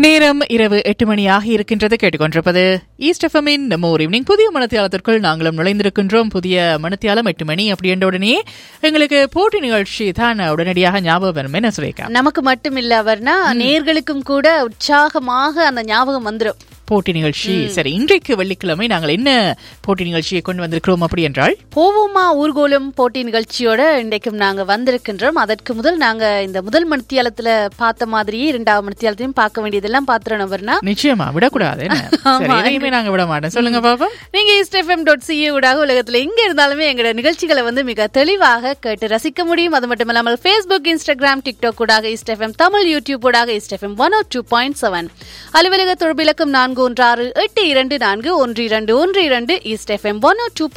நேரம் இரவு எட்டு மணியாக இருக்கின்றது கேட்டுக்கொண்டிருப்பது ஈஸ்ட் எஃப்எம்மின் நம்ம ஒரு ஈவினிங் புதிய மனத்தியாலத்திற்குள் நாங்களும் நுழைந்திருக்கின்றோம் புதிய மனத்தியாலம் எட்டு மணி அப்படின்ற உடனே எங்களுக்கு போட்டி நிகழ்ச்சி தான் உடனடியாக ஞாபகம் வரும் என்ன சுரேகா நமக்கு மட்டும் இல்ல அவர்னா நேர்களுக்கும் கூட உற்சாகமாக அந்த ஞாபகம் வந்துரும் போட்டி நிகழ்ச்சி சரி இன்றைக்கு வெள்ளிக்கிழமை நாங்கள் என்ன போட்டி நிகழ்ச்சியை கொண்டு வந்திருக்கிறோம் அப்படி என்றால் போவோமா ஊர்கோலம் போட்டி நிகழ்ச்சியோட இன்றைக்கும் நாங்க வந்திருக்கின்றோம் அதற்கு முதல் நாங்க இந்த முதல் மணித்தியாலத்துல பார்த்த மாதிரியே இரண்டாவது மணித்தியாலத்தையும் பார்க்க வேண்டியதெல்லாம் பாத்திரம் அவர்னா நிச்சயமா விடக்கூடாது என்ன? சரி எதையுமே நாங்க விட மாட்டோம் சொல்லுங்க பாப்போம் நீங்க இஸ்டெஃப்எம் டாட் சிஏ ஊடாக உலகத்துல எங்க இருந்தாலுமே எங்களோட நிகழ்ச்சிகளை வந்து மிக தெளிவாக கேட்டு ரசிக்க முடியும் அது மட்டும் இல்லாமல் ஃபேஸ்புக் இன்ஸ்டாகிராம் டிக்டாக் ஊடாக இஸ்டெஃப்எம் தமிழ் யூடியூப் ஊடாக இஸ்டெஃப்எம் one O two point seven அலுவலக தொடர்பிலக்கம் நான்கு ஒன்று ஆறு எட்டு இரண்டு நான்கு ஒன்று இரண்டு ஒன்று இரண்டு இஸ்டெஃப்எம் ஒன் ஓ டூ